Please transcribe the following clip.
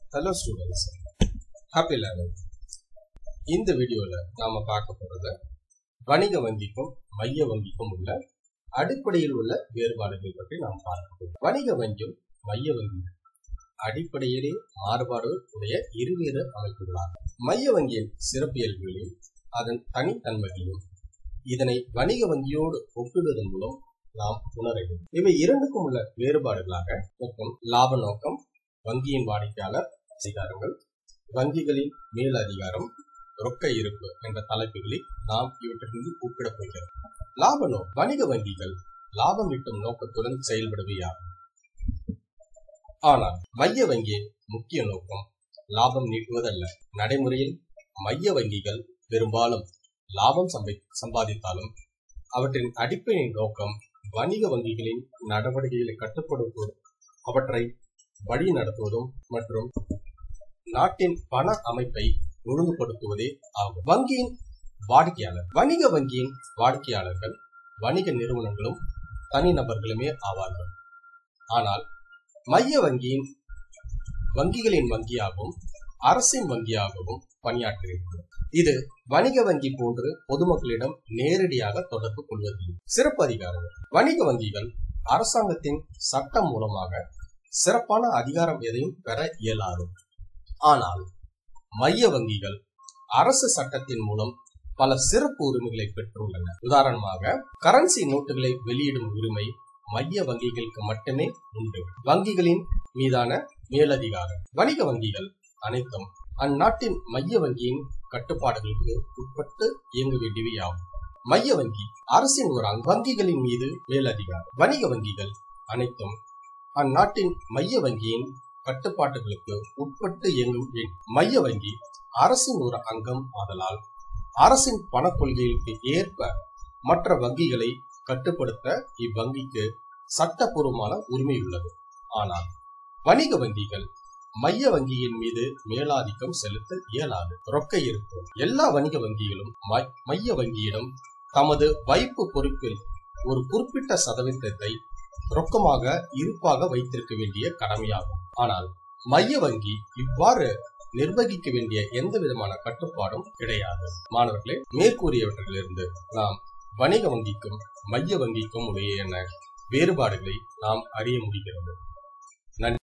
Hello students happy learning இந்த வீடியோவில் நாம் பார்க்க போகிறது வணிக வங்கிக்கும் மைய வங்கிக்கும் உள்ள அடிப்படையில் உள்ள வேறுபாடுகள் பற்றி நாம் பார்க்க போகிறோம் வணிக வங்கியும் மைய வங்கியும் அடிப்படையிலே மாறுபாடு உடைய இருவேறு அமைப்புகளாகும் மைய வங்கியின் சிறப்பியல்புகளையும் அதன் தனித்தன்மைகளையும் இதனை வணிக வங்கியோடு ஒப்பிடுவதன் மூலம் நாம் உணர வேண்டும் இவை இரண்டுக்கும் உள்ள வேறுபாடுகளாக நோக்கம் லாப நோக்கம் வங்கியின் வாடிக்கையாளர் அதிகாரங்கள் வங்கிகளின் மேல் அதிகாரம் ரொக்க இருப்பு என்ற தலைப்புகளில் நாம் இவற்றிலிருந்து ஒப்பிடப் போகிறோம் லாப நோக்கம் வணிக வங்கிகள் லாபம் ஈட்டும் நோக்கத்துடன் செயல்படுவையாகும் ஆனால் மைய வங்கியின் முக்கிய நோக்கம் லாபம் நீட்டுவதல்ல நடைமுறையில் மைய வங்கிகள் பெரும்பாலும் லாபம் சம்பி- சம்பாதித்தாலும் அவற்றின் அடிப்படை நோக்கம் வணிக வங்கிகளின் நடவடிக்கைகளை கட்டுப்படுத்துவதும் அவற்றை வழி நடத்துவதும் மற்றும் நாட்டின் பண அமைப்பை ஒழுங்குபடுத்துவதே ஆகும் வங்கியின் வாடிக்கையாளர் வணிக வங்கியின் வாடிக்கையாளர்கள் வணிக நிறுவனங்களும் தனிநபர்களுமே ஆவார்கள் ஆனால் மைய வங்கியின் வங்கிகளின் வங்கியாகவும் அரசின் வங்கியாகவும் பணியாற்றுகிறது இது வணிக வங்கி போன்று பொதுமக்களிடம் நேரடியாக தொடர்பு கொள்வதில்லை சிறப்பு அதிகாரங்கள் வணிக வங்கிகள் அரசாங்கத்தின் சட்டம் மூலமாக சிறப்பான அதிகாரம் எதையும் பெற இயலாது ஆனால் மைய வங்கிகள் அரசு சட்டத்தின் மூலம் பல சிறப்பு உரிமைகளை பெற்றுள்ளன உதாரணமாக கரன்சி நோட்டுகளை வெளியிடும் உரிமை மைய வங்கிகளுக்கு மட்டுமே உண்டு வங்கிகளின் மீதான மேலதிகாரம் வணிக வங்கிகள் அனைத்தும் அந்நாட்டின் மைய வங்கியின் கட்டுப்பாடுகளுக்கு உட்பட்டு இயங்க வேண்டியவையாகும் மைய வங்கி அரசின் ஒரு அங்க- வங்கிகளின் மீது மேலதிகாரம் வணிக வங்கிகள் அனைத்தும் அந்நாட்டின் மைய வங்கியின் கட்டுப்பாட்டுகளுக்கு உட்பட்டு இயங்கும் வேண்டும். மைய வங்கி அரசின் ஒரு அங்கம் ஆதலால் அரசின் பண கொள்கைகளுக்கு ஏற்ப மற்ற வங்கிகளை கட்டுப்படுத்த இவ்வங்கிக்கு சட்டப்பூர்வமான உரிமை உள்ளது ஆனால் வணிக வங்கிகள் மைய வங்கியின் மீது மேலாதிக்கம் செலுத்த இயலாது ரொக்க இருப்பு எல்லா வணிக வங்கிகளும் மை- மைய வங்கியிடம் தமது வைப்பு பொறுப்பில் ஒரு குறிப்பிட்ட சதவீதத்தை ரொக்கமாக இருப்பாக வைத்திருக்க வேண்டிய கடமையாகும் ஆனால் மைய வங்கி இவ்வாறு நிர்வகிக்க வேண்டிய எந்த விதமான கட்டுப்பாடும் கிடையாது மாணவர்களே மேற்கூறியவற்றிலிருந்து நாம் வணிக வங்கிக்கும் மைய வங்கிக்கும் உடைய வேறுபாடுகளை நாம் அறிய முடிகிறது